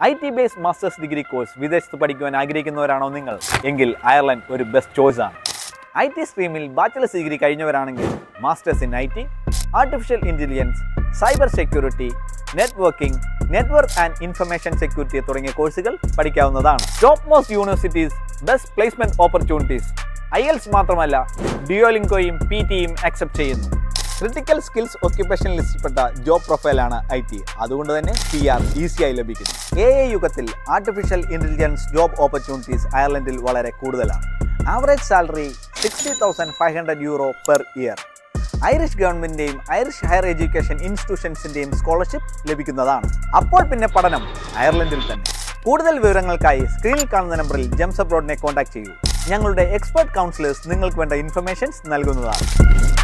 I T base masters degree course വിദേശത്ത് പഠിക്കുവാൻ ആഗ്രഹിക്കുന്നവരാണോ നിങ്ങൾ എങ്കിൽ അയർലൻഡ് ഒരു ബെസ്റ്റ് ചോയ്സ് ആണ് ഐ ടി സ്ട്രീമിൽ ബാച്ചിലേഴ്സ് ഡിഗ്രി കഴിഞ്ഞവരാണെങ്കിൽ masters in I T artificial intelligence cyber security networking network and information security തുടങ്ങിയ കോഴ്സുകൾ പഠിക്കാവുന്നതാണ് top most universities best placement opportunities IELTS മാത്രമല്ല ഡിയോലിങ്കോയും പി ടിയും അക്സെപ്റ്റ് ചെയ്യുന്നു ക്രിട്ടിക്കൽ സ്കിൽസ് ഒക്യുപ്പേഷൻ ലിസ്റ്റിൽപ്പെട്ട ജോബ് പ്രൊഫൈലാണ് ഐ ടി അതുകൊണ്ട് തന്നെ പി ആർ ഈസിയായി ലഭിക്കുന്നു എ ഐ യുഗത്തിൽ ആർട്ടിഫിഷ്യൽ ഇന്റലിജൻസ് ജോബ് ഓപ്പർച്യൂണിറ്റീസ് അയർലൻഡിൽ വളരെ കൂടുതലാണ് average salary sixty thousand five hundred euro per year Irish ഗവൺമെന്റിന്റെയും ഐറിഷ് ഹയർ എഡ്യൂക്കേഷൻ ഇൻസ്റ്റിറ്റ്യൂഷൻസിന്റെയും സ്കോളർഷിപ്പ് ലഭിക്കുന്നതാണ് അപ്പോൾ പിന്നെ പഠനം അയർലൻഡിൽ തന്നെ കൂടുതൽ വിവരങ്ങൾക്കായി സ്ക്രീനിൽ കാണുന്ന നമ്പറിൽ ജെംസ് അബ്രോഡിനെ കോൺടാക്ട് ചെയ്യൂ ഞങ്ങളുടെ എക്സ്പേർട്ട് കൗൺസിലേഴ്സ് നിങ്ങൾക്ക് വേണ്ട ഇൻഫർമേഷൻസ് നൽകുന്നതാണ്